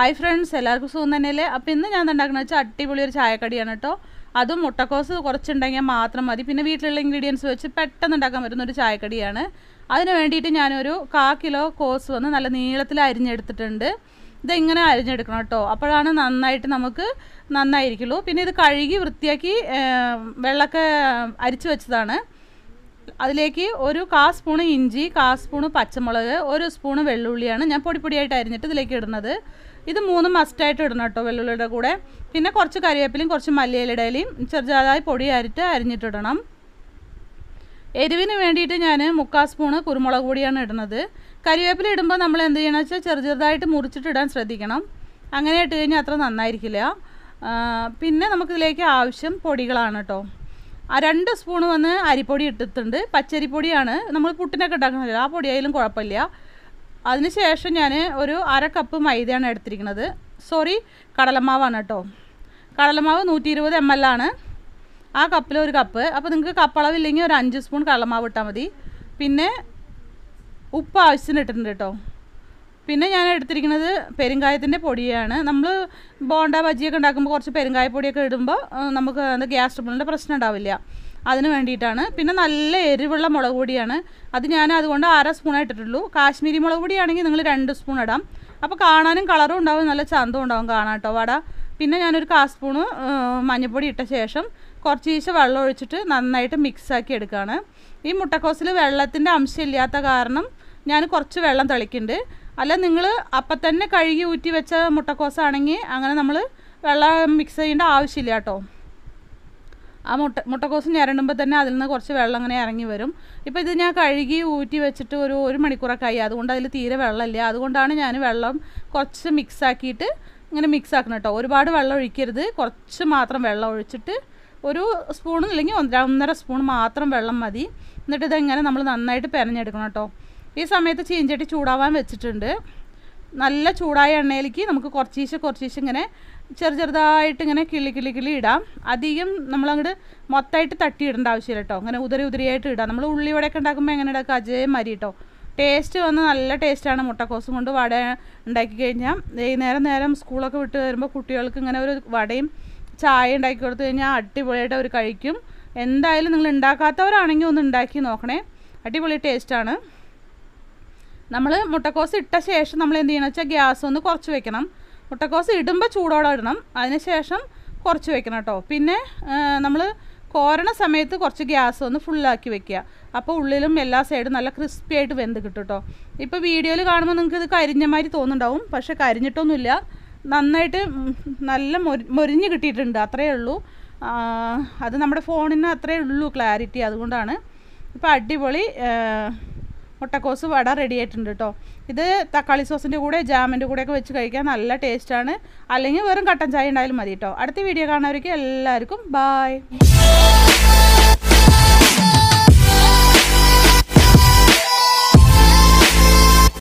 hi friends എല്ലാവർക്കും സുഖം തന്നെയല്ലേ അപ്പോൾ ഇന്ന് ഞാൻ ഉണ്ടാക്കുന്നത് വെച്ചാൽ അടിപൊളി ഒരു ചായക്കടിയാണ് കേട്ടോ അതും മുട്ടക്കോസ് കുറച്ചുണ്ടെങ്കിൽ മാത്രം മതി പിന്നെ വീട്ടിലുള്ള ഇൻഗ്രീഡിയൻസ് വെച്ച് പെട്ടെന്ന് ഉണ്ടാക്കാൻ പറ്റുന്ന ഒരു ചായക്കടിയാണ് അതിന് വേണ്ടിയിട്ട് ഞാനൊരു കാ കിലോ കോസ് വന്ന് നല്ല നീളത്തിൽ അരിഞ്ഞെടുത്തിട്ടുണ്ട് ഇതിങ്ങനെ അരിഞ്ഞെടുക്കണം കേട്ടോ അപ്പോഴാണ് നന്നായിട്ട് നമുക്ക് നന്നായിരിക്കുള്ളൂ പിന്നെ ഇത് കഴുകി വൃത്തിയാക്കി ഏം, വെള്ളമൊക്കെ അരിച്ചു വെച്ചതാണ് അതിലേക്ക് ഒരു കാ സ്പൂണ് ഇഞ്ചി കാ സ്പൂണ് പച്ചമുളക് ഒരു സ്പൂണ് വെള്ളുള്ളിയാണ് ഞാൻ പൊടി പൊടിയായിട്ട് അരിഞ്ഞിട്ട് ഇതിലേക്ക് ഇടുന്നത് ഇത് മൂന്നും മസ്റ്റായിട്ട് ഇടണം കേട്ടോ വെള്ളുള്ളിയുടെ കൂടെ പിന്നെ കുറച്ച് കറിവേപ്പിലയും കുറച്ച് മല്ലിയിലടയിലും ചെറുതായി പൊടിയായിട്ട് അരിഞ്ഞിട്ടിടണം എരിവിന് വേണ്ടിയിട്ട് ഞാൻ മുക്കാൽ സ്പൂണ് കുരുമുളക് പൊടിയാണ് ഇടുന്നത് കരിവേപ്പില ഇടുമ്പോൾ നമ്മൾ എന്ത് ചെയ്യണം വെച്ചാൽ ചെറു ചെറുതായിട്ട് മുറിച്ചിട്ട് ഇടാൻ ശ്രദ്ധിക്കണം അങ്ങനെ ഇട്ട് കഴിഞ്ഞാൽ അത്ര നന്നായിരിക്കില്ല ആ, പിന്നെ നമുക്കിതിലേക്ക് ആവശ്യം പൊടികളാണ് കേട്ടോ ആ രണ്ട് സ്പൂണ് വന്ന് അരിപ്പൊടി ഇട്ടിട്ടുണ്ട് പച്ചരിപ്പൊടിയാണ് നമ്മൾ പുട്ടിനൊക്കെ ഉണ്ടാക്കണമല്ലോ ആ പൊടിയായാലും കുഴപ്പമില്ല അതിന് ശേഷം ഞാൻ ഒരു അര കപ്പ് മൈദയാണ് എടുത്തിരിക്കുന്നത് സോറി കടലമാവാണ് കേട്ടോ കടലമാവ് നൂറ്റി ഇരുപത് എം എൽ ആണ് ആ കപ്പിൽ ഒരു കപ്പ് അപ്പോൾ നിങ്ങൾക്ക് കപ്പളവില്ലെങ്കിൽ ഒരു അഞ്ച് സ്പൂൺ കടലമാവ് ഇട്ടാൽ മതി പിന്നെ ഉപ്പ് ആവശ്യത്തിന് ഇട്ടിട്ടുണ്ട് കേട്ടോ പിന്നെ ഞാൻ എടുത്തിരിക്കുന്നത് പെരുങ്കായത്തിൻ്റെ പൊടിയാണ് നമ്മൾ ബോണ്ട ബജിയൊക്കെ ഉണ്ടാക്കുമ്പോൾ കുറച്ച് പെരുങ്കായപ്പൊടിയൊക്കെ ഇടുമ്പോൾ ആ, നമുക്ക് അത് ഗ്യാസ് ട്രബിളിൻ്റെ പ്രശ്നം ഉണ്ടാവില്ല അതിന് വേണ്ടിയിട്ടാണ് പിന്നെ നല്ല എരിവുള്ള മുളക് പൊടിയാണ് അത് ഞാൻ അതുകൊണ്ട് അര സ്പൂണേ ഇട്ടിട്ടുള്ളൂ കാശ്മീരി മുളക് പൊടിയാണെങ്കിൽ നിങ്ങൾ രണ്ട് സ്പൂൺ ഇടാം അപ്പോൾ കാണാനും കളറും ഉണ്ടാവും നല്ല ചന്തവും ഉണ്ടാവും കാണാൻ കേട്ടോ വട പിന്നെ ഞാനൊരു കാ സ്പൂണ് ആ, മഞ്ഞൾപ്പൊടി ഇട്ട ശേഷം കുറച്ച് ഈശ വെള്ളം ഒഴിച്ചിട്ട് നന്നായിട്ട് മിക്സാക്കി എടുക്കുകയാണ് ഈ മുട്ടക്കോസിൽ വെള്ളത്തിൻ്റെ അംശം ഇല്ലാത്ത കാരണം ഞാൻ കുറച്ച് വെള്ളം തളിക്കുന്നുണ്ട് അല്ല നിങ്ങൾ അപ്പം തന്നെ കഴുകി ഊറ്റി വെച്ച മുട്ടക്കോസാണെങ്കിൽ അങ്ങനെ നമ്മൾ വെള്ളം മിക്സ് ചെയ്യേണ്ട ആവശ്യമില്ല കേട്ടോ ആ മുട്ട മുട്ടക്കോസ് ഞരണ്ടുമ്പോൾ തന്നെ അതിൽ നിന്ന് കുറച്ച് വെള്ളം അങ്ങനെ ഇറങ്ങി വരും ഇപ്പോൾ ഇത് ഞാൻ കഴുകി ഊറ്റി വെച്ചിട്ട് ഒരു ഒരു മണിക്കൂറൊക്കെ ആയി അതുകൊണ്ട് അതിൽ തീരെ വെള്ളമില്ല അതുകൊണ്ടാണ് ഞാൻ വെള്ളം കുറച്ച് മിക്സ് ആക്കിയിട്ട് ഇങ്ങനെ മിക്സ് ആക്കണം കേട്ടോ ഒരുപാട് വെള്ളം ഒഴിക്കരുത് കുറച്ച് മാത്രം വെള്ളം ഒഴിച്ചിട്ട് ഒരു സ്പൂൺ അല്ലെങ്കിൽ ഒന്നര ഒന്നര സ്പൂൺ മാത്രം വെള്ളം മതി എന്നിട്ട് ഇതെങ്ങനെ നമ്മൾ നന്നായിട്ട് പെരഞ്ഞെടുക്കണം കേട്ടോ ഈ സമയത്ത് ചീഞ്ചട്ടി ചൂടാവാൻ വെച്ചിട്ടുണ്ട് നല്ല ചൂടായ എണ്ണയിലേക്ക് നമുക്ക് കുറച്ചീശെ കുറച്ചീശെ ഇങ്ങനെ ചെറു ചെറുതായിട്ട് ഇങ്ങനെ കിളി കിളി കിളി ഇടാം അധികം നമ്മളങ്ങോട്ട് മൊത്തമായിട്ട് തട്ടി ഇടേണ്ട ആവശ്യമില്ല കേട്ടോ അങ്ങനെ ഉതിരി ഉതിരിയായിട്ട് ഇടാം നമ്മൾ ഉള്ളിവടയൊക്കെ ഉണ്ടാക്കുമ്പോൾ എങ്ങനെ ഉണ്ടാക്കുക അജയ മരി കേട്ടോ ടേസ്റ്റ് വന്ന് നല്ല ടേസ്റ്റാണ് മുട്ടക്കോസും കൊണ്ട് വട ഉണ്ടാക്കി കഴിഞ്ഞാൽ വൈകുന്നേരം നേരം സ്കൂളൊക്കെ വിട്ട് വരുമ്പോൾ കുട്ടികൾക്ക് ഇങ്ങനെ ഒരു വടയും ചായ ഉണ്ടാക്കി കൊടുത്തു കഴിഞ്ഞാൽ അടിപൊളിയായിട്ട് അവർ കഴിക്കും എന്തായാലും നിങ്ങൾ ഉണ്ടാക്കാത്തവരാണെങ്കിൽ ഒന്ന് ഉണ്ടാക്കി നോക്കണേ അടിപൊളി ടേസ്റ്റാണ് നമ്മൾ മുട്ടക്കോസ് ഇട്ട ശേഷം നമ്മൾ എന്ത് ചെയ്യണം വെച്ചാൽ ഗ്യാസ് ഒന്ന് കുറച്ച് വെക്കണം മുട്ടക്കോസ് ഇടുമ്പോൾ ചൂടോടെ ഇടണം അതിന് ശേഷം കുറച്ച് വെക്കണം കേട്ടോ പിന്നെ നമ്മൾ കോരണ സമയത്ത് കുറച്ച് ഗ്യാസ് ഒന്ന് ഫുള്ളാക്കി വെക്കുക അപ്പോൾ ഉള്ളിലും എല്ലാ സൈഡും നല്ല ക്രിസ്പി ആയിട്ട് വെന്ത് കിട്ടും കേട്ടോ ഇപ്പോൾ വീഡിയോയിൽ കാണുമ്പോൾ നിങ്ങൾക്ക് ഇത് കരിഞ്ഞ മാതിരി തോന്നുന്നുണ്ടാവും പക്ഷേ കരിഞ്ഞിട്ടൊന്നുമില്ല നന്നായിട്ട് ഉം, നല്ല മൊരി മൊരിഞ്ഞ് കിട്ടിയിട്ടുണ്ട് അത്രയേ ഉള്ളൂ ആ, അത് നമ്മുടെ ഫോണിന് അത്രയേ ഉള്ളൂ ക്ലാരിറ്റി അതുകൊണ്ടാണ് ഇപ്പോൾ അടിപൊളി ആ, മുട്ടക്കോസ് വട റെഡി ആയിട്ടുണ്ട് കേട്ടോ ഇത് തക്കാളി സോസിൻ്റെ കൂടെ ജാമിൻ്റെ കൂടെയൊക്കെ വെച്ച് കഴിക്കാൻ നല്ല ടേസ്റ്റാണ് അല്ലെങ്കിൽ വെറും കട്ടൻ ചായ ഉണ്ടായാലും മതി കേട്ടോ അടുത്ത വീഡിയോ കാണുന്നവർക്ക് എല്ലാവർക്കും ബായ്